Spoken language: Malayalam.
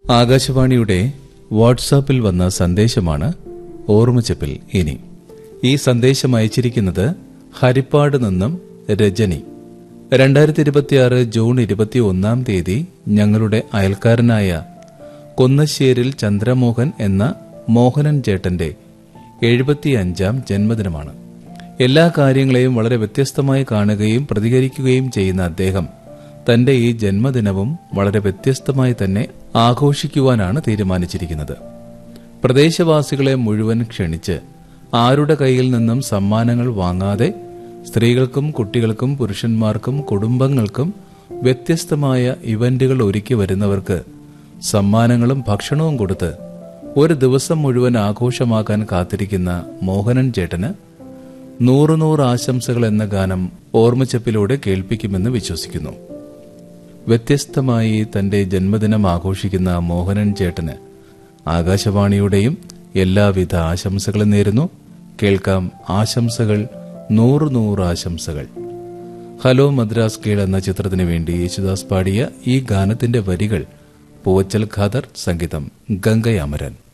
ആകാശവാണിയുടെ വാട്സാപ്പിൽ വന്ന സന്ദേശമാണ് ഓർമ്മച്ചപ്പിൽ ഇനി ഈ സന്ദേശം അയച്ചിരിക്കുന്നത് ഹരിപ്പാട് നിന്നും രജനി രണ്ടായിരത്തി ഇരുപത്തിയാറ് ജൂൺ ഇരുപത്തി ഒന്നാം തീയതി ഞങ്ങളുടെ അയൽക്കാരനായ കൊന്നശ്ശേരിൽ ചന്ദ്രമോഹൻ എന്ന മോഹനൻ ചേട്ടന്റെ എഴുപത്തിയഞ്ചാം ജന്മദിനമാണ് എല്ലാ കാര്യങ്ങളെയും വളരെ വ്യത്യസ്തമായി കാണുകയും പ്രതികരിക്കുകയും ചെയ്യുന്ന അദ്ദേഹം തന്റെ ഈ ജന്മദിനവും വളരെ വ്യത്യസ്തമായി തന്നെ ആഘോഷിക്കുവാനാണ് തീരുമാനിച്ചിരിക്കുന്നത് പ്രദേശവാസികളെ മുഴുവൻ ക്ഷണിച്ച് ആരുടെ കയ്യിൽ നിന്നും സമ്മാനങ്ങൾ വാങ്ങാതെ സ്ത്രീകൾക്കും കുട്ടികൾക്കും പുരുഷന്മാർക്കും കുടുംബങ്ങൾക്കും വ്യത്യസ്തമായ ഇവന്റുകൾ ഒരുക്കി വരുന്നവർക്ക് സമ്മാനങ്ങളും ഭക്ഷണവും കൊടുത്ത് ഒരു ദിവസം മുഴുവൻ ആഘോഷമാക്കാൻ കാത്തിരിക്കുന്ന മോഹനൻ ചേട്ടന് നൂറ് നൂറ് ആശംസകൾ എന്ന ഗാനം ഓർമ്മച്ചപ്പിലൂടെ കേൾപ്പിക്കുമെന്ന് വിശ്വസിക്കുന്നു വ്യത്യസ്തമായി തന്റെ ജന്മദിനം ആഘോഷിക്കുന്ന മോഹനൻ ചേട്ടന് ആകാശവാണിയുടെയും എല്ലാവിധ ആശംസകളും നേരുന്നു കേൾക്കാം ആശംസകൾ നൂറ് നൂറ് ആശംസകൾ ഹലോ മദ്രാസ് കീഴ് എന്ന ചിത്രത്തിനു വേണ്ടി യേശുദാസ് പാടിയ ഈ ഗാനത്തിന്റെ വരികൾ പൂവച്ചൽ ഖാദർ സംഗീതം ഗംഗയാമരൻ